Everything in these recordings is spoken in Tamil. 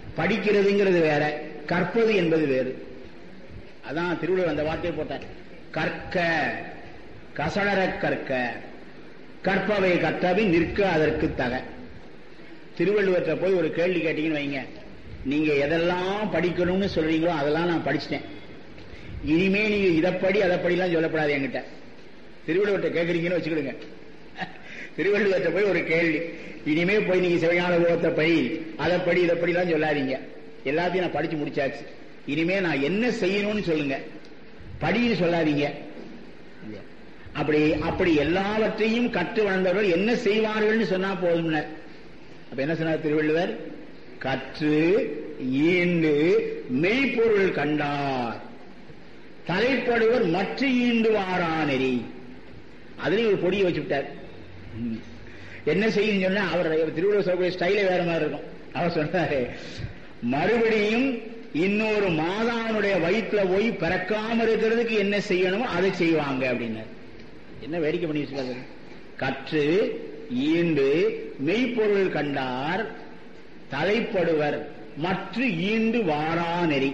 படிக்கிறதுங்கிறது வேற கற்பது என்பது வேறு அதான் திருவள்ளுவர் அந்த வார்த்தையை போட்டார் கற்க கசடர கற்க கற்பவை கற்றவை நிற்க அதற்கு தக திருவள்ளுவர்கிட்ட போய் ஒரு கேள்வி கேட்டீங்கன்னு வைங்க நீங்க எதெல்லாம் படிக்கணும்னு சொல்றீங்களோ அதெல்லாம் நான் படிச்சிட்டேன் இனிமே நீங்க இதைப்படி அதைப்படிலாம் சொல்லப்படாது என்கிட்ட திருவள்ளுவர்கிட்ட கேட்கறீங்கன்னு வச்சுக்கிடுங்க திருவள்ளுவர்கிட்ட போய் ஒரு கேள்வி இனிமே போய் நீங்க சிவஞான போகத்தை படி அதைப்படி இதைப்படிலாம் சொல்லாதீங்க எல்லாத்தையும் நான் படிச்சு முடிச்சாச்சு இனிமே நான் என்ன செய்யணும்னு சொல்லுங்க படின்னு சொல்லாதீங்க அப்படி அப்படி எல்லாவற்றையும் கற்று வளர்ந்தவர்கள் என்ன செய்வார்கள்னு சொன்னா போதும் அப்ப என்ன சொன்னார் திருவள்ளுவர் கற்று ஈண்டு மெய்ப்பொருள் கண்டார் தலைப்படுவர் மற்ற ஈண்டு வாரானெறி அதுலயும் ஒரு பொடியை வச்சு விட்டார் ம். என்ன செய்யும் சொன்னா அவர் திருவள்ளுவர் சொல்லக்கூடிய ஸ்டைலே வேற மாதிரி இருக்கும் அவர் சொன்னாரு மறுபடியும் இன்னொரு மாதாவனுடைய வயிற்றுல போய் பிறக்காம இருக்கிறதுக்கு என்ன செய்யணுமோ அதை செய்வாங்க அப்படின்னாரு என்ன வேடிக்கை பண்ணி வச்சுக்காரு கற்று ஈண்டு மெய்ப்பொருள் கண்டார் தலைப்படுவர் மற்ற ஈண்டு வாரா நெறி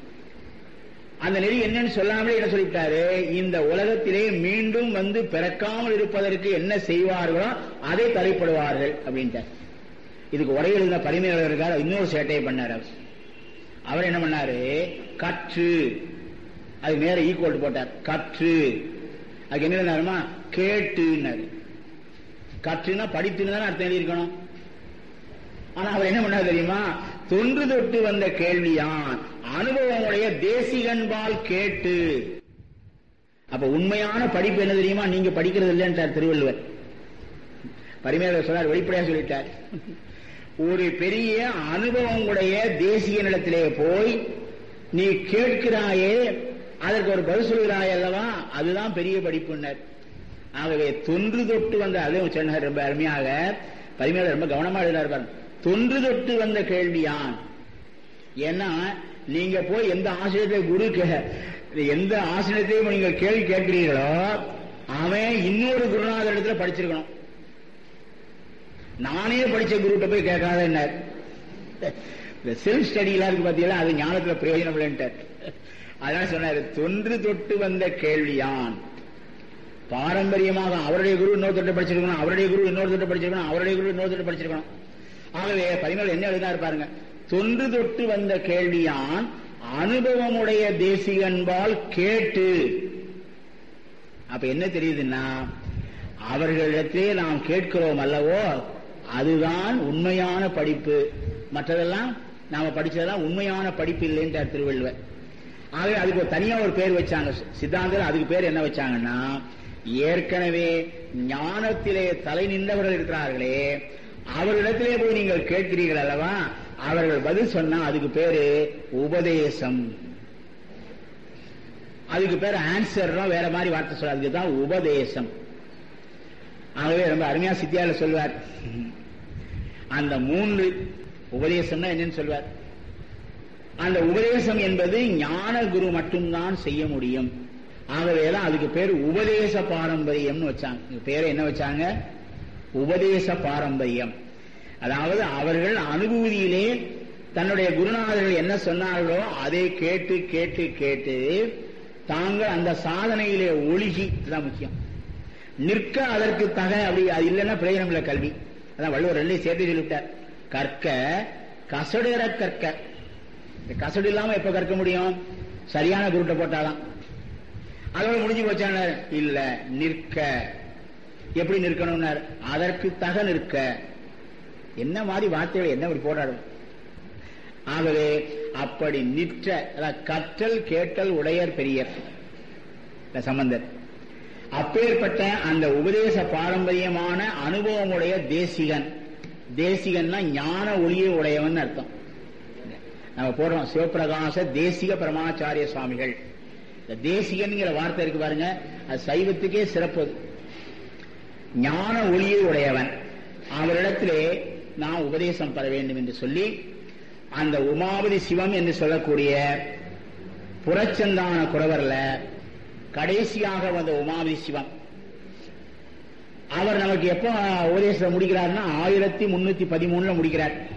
அந்த நெறி என்னன்னு சொல்லாமலே என்ன சொல்லிவிட்டாரு இந்த உலகத்திலே மீண்டும் வந்து பிறக்காமல் இருப்பதற்கு என்ன செய்வார்களோ அதை தலைப்படுவார்கள் அப்படின்ட்டார் இதுக்கு உரை எழுதின பரிமையாளர் இருக்கார் இன்னொரு சேட்டையை பண்ணார் அவர் அவர் என்ன பண்ணாரு கற்று அது நேர ஈக்குவல் போட்டார் கற்று அதுக்கு என்ன எழுதினாருமா கேட்டுன்னாரு கற்றுனா படித்துன்னு தானே அர்த்தம் எழுதியிருக்கணும் ஆனா அவர் என்ன பண்ணார் தெரியுமா தொன்று தொட்டு வந்த கேள்வியான் அனுபவமுடைய தேசிகன்பால் கேட்டு அப்ப உண்மையான படிப்பு என்ன தெரியுமா நீங்க படிக்கிறது இல்லைன்றார் திருவள்ளுவர் பரிமையாளர் சொன்னார் வெளிப்படையா சொல்லிட்டார் ஒரு பெரிய அனுபவம் உடைய தேசிய நிலத்திலே போய் நீ கேட்கிறாயே அதற்கு ஒரு பதில் சொல்கிறாய் அல்லவா அதுதான் பெரிய படிப்புன்னர் ஆகவே தொன்று தொட்டு வந்த அதுவும் சொன்னார் ரொம்ப அருமையாக பரிமையாளர் ரொம்ப கவனமா எழுதினார் பாருங்க. தொன்று தொட்டு வந்த கேள்வியான் ஏன்னா நீங்க போய் எந்த ஆசிரியத்தை குரு கே- எந்த ஆசிரியத்தையும் நீங்க கேள்வி கேட்கிறீர்களோ அவன் இன்னொரு குருநாதர் இடத்துல படிச்சிருக்கணும் நானே படிச்ச குருட்ட போய் கேட்காத என்ன இந்த செல்ஃப் ஸ்டடி எல்லாம் இருக்கு பாத்தீங்களா அது ஞானத்துல பிரயோஜனம் இல்லைன்ட்டார் அதனால சொன்னாரு தொன்று தொட்டு வந்த கேள்வியான் பாரம்பரியமாக அவருடைய குரு இன்னொருத்தட்ட படிச்சிருக்கணும் அவருடைய குரு இன்னொருத்தட்ட படிச்சிருக்கணும் அவருடைய குரு இன்னொருத்தட்ட படிச்சிருக்கணும் ஆகவே பதினாலு என்ன எழுதினாரு பாருங்க தொன்று தொட்டு வந்த கேள்வியான் அனுபவமுடைய தேசிகன்பால் கேட்டு அப்ப என்ன தெரியுதுன்னா அவர்களிடத்திலே நாம் கேட்கிறோம் அல்லவோ அதுதான் உண்மையான படிப்பு மற்றதெல்லாம் நாம படிச்சதெல்லாம் உண்மையான படிப்பு இல்லைன்றார் திருவள்ளுவர் ஆகவே அதுக்கு ஒரு தனியா ஒரு பேர் வச்சாங்க சித்தாந்தம் அதுக்கு பேர் என்ன வச்சாங்கன்னா ஏற்கனவே ஞானத்திலே தலை நின்றவர்கள் இருக்கிறார்களே அவர்களிடத்திலே போய் நீங்கள் கேட்கிறீர்கள் அல்லவா அவர்கள் பதில் சொன்னா அதுக்கு பேரு உபதேசம் அதுக்கு பேர் ஆன்சர்னா வேற மாதிரி வார்த்தை சொல்ல அதுக்கு தான் உபதேசம் ஆகவே ரொம்ப அருமையா சித்தியால சொல்வார் அந்த மூன்று உபதேசம்னா என்னன்னு சொல்வார் அந்த உபதேசம் என்பது ஞான குரு மட்டும்தான் செய்ய முடியும் ஆகவேதான் அதுக்கு பேர் உபதேச பாரம்பரியம்னு வச்சாங்க இதுக்கு பேரை என்ன வச்சாங்க உபதேச பாரம்பரியம் அதாவது அவர்கள் அனுபூதியிலே தன்னுடைய குருநாதர்கள் என்ன சொன்னார்களோ அதை கேட்டு கேட்டு கேட்டு தாங்கள் அந்த சாதனையிலே ஒழுகி இதுதான் முக்கியம் நிற்க அதற்கு தக அப்படி அது இல்லைன்னா பிரயோஜனம் இல்லை கல்வி அதான் வள்ளுவர் ரெண்டையும் சேர்த்து சொல்லிவிட்டார் கற்க கசடுற கற்க இந்த கசடு இல்லாம எப்ப கற்க முடியும் சரியான குருட்டை போட்டாதான் அதோட முடிஞ்சு போச்சான இல்ல நிற்க எப்படி நிற்கணும்னார் அதற்கு தக நிற்க என்ன மாதிரி வார்த்தைகளை என்ன இப்படி போராடும் ஆகவே அப்படி நிற்ற அதாவது கற்றல் கேட்டல் உடையர் பெரியர் இந்த சம்பந்தர் அப்பேற்பட்ட அந்த உபதேச பாரம்பரியமான அனுபவமுடைய தேசிகன் தேசிகன்னா ஞான ஒளியை உடையவன் அர்த்தம் நம்ம போடுறோம் சிவபிரகாச தேசிக பரமாச்சாரிய சுவாமிகள் இந்த தேசிகன்கிற வார்த்தை இருக்கு பாருங்க அது சைவத்துக்கே சிறப்பு அது. ஞான ஒளியை உடையவன் அவரிடத்திலே நாம் உபதேசம் பெற வேண்டும் என்று சொல்லி அந்த உமாவதி சிவம் என்று சொல்லக்கூடிய புறச்சந்தான குறவர்ல கடைசியாக வந்த உமாவதி சிவம் அவர் நமக்கு எப்போ உபதேசம் முடிக்கிறார்னா ஆயிரத்தி முன்னூத்தி பதிமூணுல முடிக்கிறார்